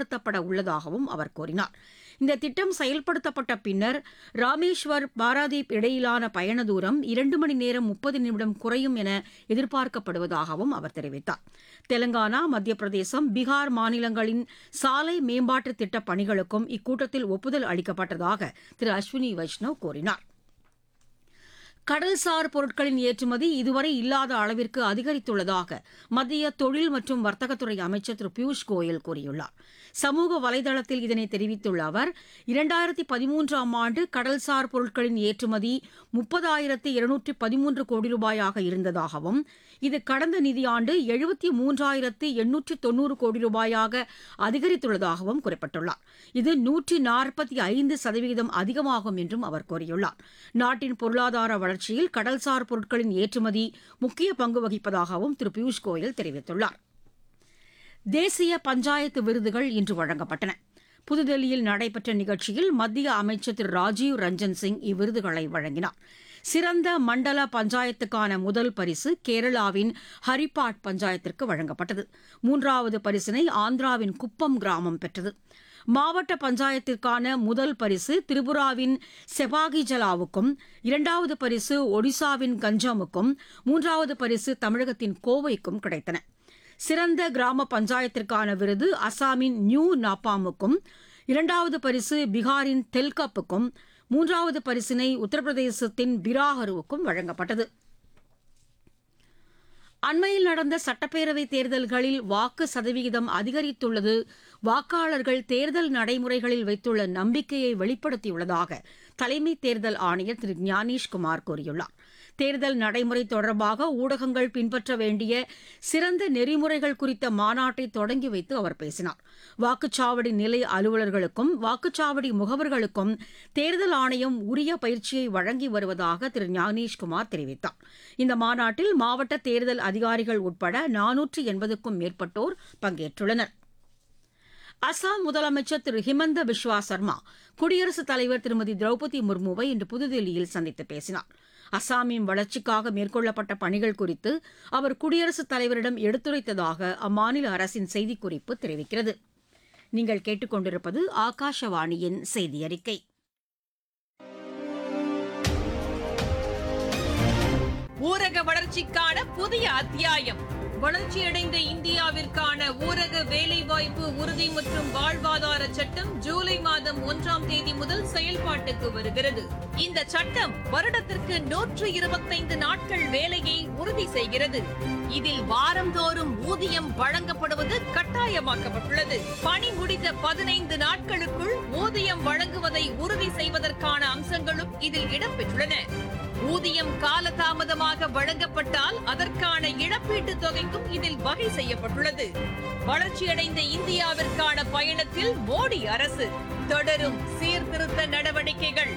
செயல்படுத்தப்பட உள்ளதாகவும் அவர் கூறினார் இந்த திட்டம் செயல்படுத்தப்பட்ட பின்னர் ராமேஸ்வர் பாராதீப் இடையிலான பயண தூரம் இரண்டு மணி நேரம் முப்பது நிமிடம் குறையும் என எதிர்பார்க்கப்படுவதாகவும் அவர் தெரிவித்தார் தெலங்கானா மத்திய பிரதேசம் பீகார் மாநிலங்களின் சாலை மேம்பாட்டு திட்டப் பணிகளுக்கும் இக்கூட்டத்தில் ஒப்புதல் அளிக்கப்பட்டதாக திரு அஸ்வினி வைஷ்ணவ் கூறினார் கடல்சார் பொருட்களின் ஏற்றுமதி இதுவரை இல்லாத அளவிற்கு அதிகரித்துள்ளதாக மத்திய தொழில் மற்றும் வர்த்தகத்துறை அமைச்சர் திரு பியூஷ் கோயல் கூறியுள்ளார் சமூக வலைதளத்தில் இதனை தெரிவித்துள்ள அவர் இரண்டாயிரத்தி பதிமூன்றாம் ஆண்டு கடல்சார் பொருட்களின் ஏற்றுமதி முப்பதாயிரத்து இருநூற்றி பதிமூன்று கோடி ரூபாயாக இருந்ததாகவும் இது கடந்த நிதியாண்டு எழுபத்தி மூன்றாயிரத்து எண்ணூற்றி தொன்னூறு கோடி ரூபாயாக அதிகரித்துள்ளதாகவும் குறிப்பிட்டுள்ளார் இது நூற்றி நாற்பத்தி ஐந்து சதவீதம் அதிகமாகும் என்றும் அவர் கூறியுள்ளார் நாட்டின் பொருளாதார வளர்ச்சியில் கடல்சார் பொருட்களின் ஏற்றுமதி முக்கிய பங்கு வகிப்பதாகவும் திரு பியூஷ் கோயல் தெரிவித்துள்ளார் தேசிய பஞ்சாயத்து விருதுகள் இன்று வழங்கப்பட்டன புதுதில்லியில் நடைபெற்ற நிகழ்ச்சியில் மத்திய அமைச்சர் திரு ராஜீவ் ரஞ்சன் சிங் இவ்விருதுகளை வழங்கினார் சிறந்த மண்டல பஞ்சாயத்துக்கான முதல் பரிசு கேரளாவின் ஹரிப்பாட் பஞ்சாயத்திற்கு வழங்கப்பட்டது மூன்றாவது பரிசினை ஆந்திராவின் குப்பம் கிராமம் பெற்றது மாவட்ட பஞ்சாயத்திற்கான முதல் பரிசு திரிபுராவின் செபாகிஜலாவுக்கும் இரண்டாவது பரிசு ஒடிசாவின் கஞ்சமுக்கும் மூன்றாவது பரிசு தமிழகத்தின் கோவைக்கும் கிடைத்தன சிறந்த கிராம பஞ்சாயத்திற்கான விருது அசாமின் நியூ நாப்பாமுக்கும் இரண்டாவது பரிசு பீகாரின் தெல்கப்புக்கும் மூன்றாவது பரிசினை உத்தரப்பிரதேசத்தின் பிராஹருவுக்கும் வழங்கப்பட்டது அண்மையில் நடந்த சட்டப்பேரவை தேர்தல்களில் வாக்கு சதவிகிதம் அதிகரித்துள்ளது வாக்காளர்கள் தேர்தல் நடைமுறைகளில் வைத்துள்ள நம்பிக்கையை வெளிப்படுத்தியுள்ளதாக தலைமை தேர்தல் ஆணையர் திரு ஞானேஷ்குமார் கூறியுள்ளார் தேர்தல் நடைமுறை தொடர்பாக ஊடகங்கள் பின்பற்ற வேண்டிய சிறந்த நெறிமுறைகள் குறித்த மாநாட்டை தொடங்கி வைத்து அவர் பேசினார் வாக்குச்சாவடி நிலை அலுவலர்களுக்கும் வாக்குச்சாவடி முகவர்களுக்கும் தேர்தல் ஆணையம் உரிய பயிற்சியை வழங்கி வருவதாக திரு ஞானேஷ்குமார் தெரிவித்தார் இந்த மாநாட்டில் மாவட்ட தேர்தல் அதிகாரிகள் உட்பட நானூற்று எண்பதுக்கும் மேற்பட்டோர் பங்கேற்றுள்ளனர் அசாம் முதலமைச்சர் திரு ஹிமந்த பிஸ்வா சர்மா குடியரசுத் தலைவர் திருமதி திரௌபதி முர்முவை இன்று புதுதில்லியில் சந்தித்து பேசினார் அசாமின் வளர்ச்சிக்காக மேற்கொள்ளப்பட்ட பணிகள் குறித்து அவர் குடியரசுத் தலைவரிடம் எடுத்துரைத்ததாக அம்மாநில அரசின் செய்திக்குறிப்பு தெரிவிக்கிறது நீங்கள் கேட்டுக்கொண்டிருப்பது ஆகாஷவாணியின் செய்தி அறிக்கை ஊரக வளர்ச்சிக்கான புதிய அத்தியாயம் வளர்ச்சியடைந்த இந்தியாவிற்கான ஊரக வேலைவாய்ப்பு உறுதி மற்றும் வாழ்வாதார சட்டம் ஜூலை மாதம் ஒன்றாம் தேதி முதல் செயல்பாட்டுக்கு வருகிறது இந்த சட்டம் வருடத்திற்கு நூற்று இருபத்தைந்து நாட்கள் வேலையை உறுதி செய்கிறது இதில் வாரந்தோறும் ஊதியம் வழங்கப்படுவது கட்டாயமாக்கப்பட்டுள்ளது பணி முடிந்த பதினைந்து நாட்களுக்குள் ஊதியம் வழங்குவதை உறுதி செய்வதற்கான அம்சங்களும் இதில் இடம்பெற்றுள்ளன ஊதியம் காலதாமதமாக வழங்கப்பட்டால் அதற்கான இழப்பீட்டுத் தொகைக்கும் இதில் வகை செய்யப்பட்டுள்ளது வளர்ச்சியடைந்த இந்தியாவிற்கான பயணத்தில் மோடி அரசு தொடரும் சீர்திருத்த நடவடிக்கைகள்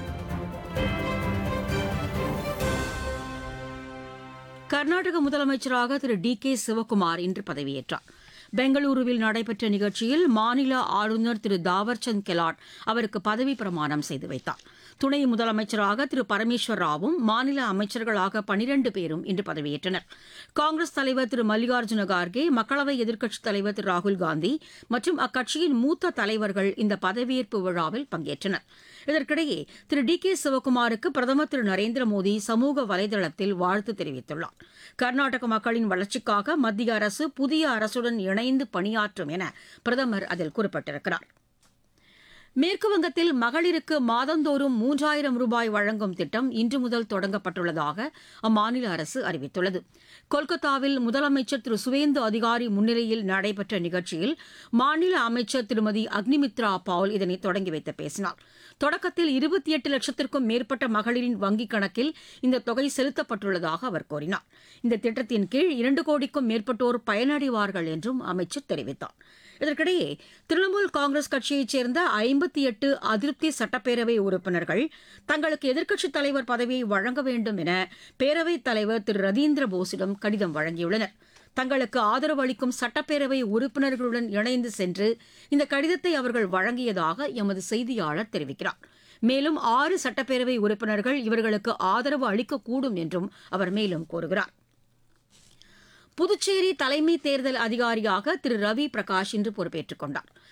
கர்நாடக முதலமைச்சராக திரு டி கே சிவக்குமார் இன்று பதவியேற்றார் பெங்களூருவில் நடைபெற்ற நிகழ்ச்சியில் மாநில ஆளுநர் திரு தாவர்சந்த் கெலாட் அவருக்கு பதவி பிரமாணம் செய்து வைத்தார் துணை முதலமைச்சராக திரு பரமேஸ்வர் ராவும் மாநில அமைச்சர்களாக பனிரண்டு பேரும் இன்று பதவியேற்றனர் காங்கிரஸ் தலைவர் திரு மல்லிகார்ஜுன கார்கே மக்களவை எதிர்க்கட்சித் தலைவர் திரு ராகுல் காந்தி மற்றும் அக்கட்சியின் மூத்த தலைவர்கள் இந்த பதவியேற்பு விழாவில் பங்கேற்றனர் இதற்கிடையே திரு டி கே சிவக்குமாருக்கு பிரதமர் திரு நரேந்திர மோடி சமூக வலைதளத்தில் வாழ்த்து தெரிவித்துள்ளார் கர்நாடக மக்களின் வளர்ச்சிக்காக மத்திய அரசு புதிய அரசுடன் இணைந்து பணியாற்றும் என பிரதமர் அதில் குறிப்பிட்டிருக்கிறார் மேற்குவங்கத்தில் மகளிருக்கு மாதந்தோறும் மூன்றாயிரம் ரூபாய் வழங்கும் திட்டம் இன்று முதல் தொடங்கப்பட்டுள்ளதாக அம்மாநில அரசு அறிவித்துள்ளது கொல்கத்தாவில் முதலமைச்சர் திரு சுவேந்து அதிகாரி முன்னிலையில் நடைபெற்ற நிகழ்ச்சியில் மாநில அமைச்சர் திருமதி அக்னிமித்ரா பால் இதனை தொடங்கி வைத்து பேசினார் தொடக்கத்தில் இருபத்தி எட்டு லட்சத்திற்கும் மேற்பட்ட மகளிரின் வங்கிக் கணக்கில் இந்த தொகை செலுத்தப்பட்டுள்ளதாக அவர் கூறினார் இந்த திட்டத்தின் கீழ் இரண்டு கோடிக்கும் மேற்பட்டோர் பயனடைவார்கள் என்றும் அமைச்சர் தெரிவித்தார் இதற்கிடையே திரிணாமுல் காங்கிரஸ் கட்சியைச் சேர்ந்த ஐம்பத்தி எட்டு அதிருப்தி சட்டப்பேரவை உறுப்பினர்கள் தங்களுக்கு எதிர்க்கட்சித் தலைவர் பதவியை வழங்க வேண்டும் என பேரவைத் தலைவர் திரு ரதீந்திர போஸிடம் கடிதம் வழங்கியுள்ளனர் தங்களுக்கு ஆதரவு அளிக்கும் சட்டப்பேரவை உறுப்பினர்களுடன் இணைந்து சென்று இந்த கடிதத்தை அவர்கள் வழங்கியதாக எமது செய்தியாளர் தெரிவிக்கிறார் மேலும் ஆறு சட்டப்பேரவை உறுப்பினர்கள் இவர்களுக்கு ஆதரவு அளிக்கக்கூடும் என்றும் அவர் மேலும் கூறுகிறார் புதுச்சேரி தலைமை தேர்தல் அதிகாரியாக திரு ரவி பிரகாஷ் இன்று பொறுப்பேற்றுக் கொண்டார்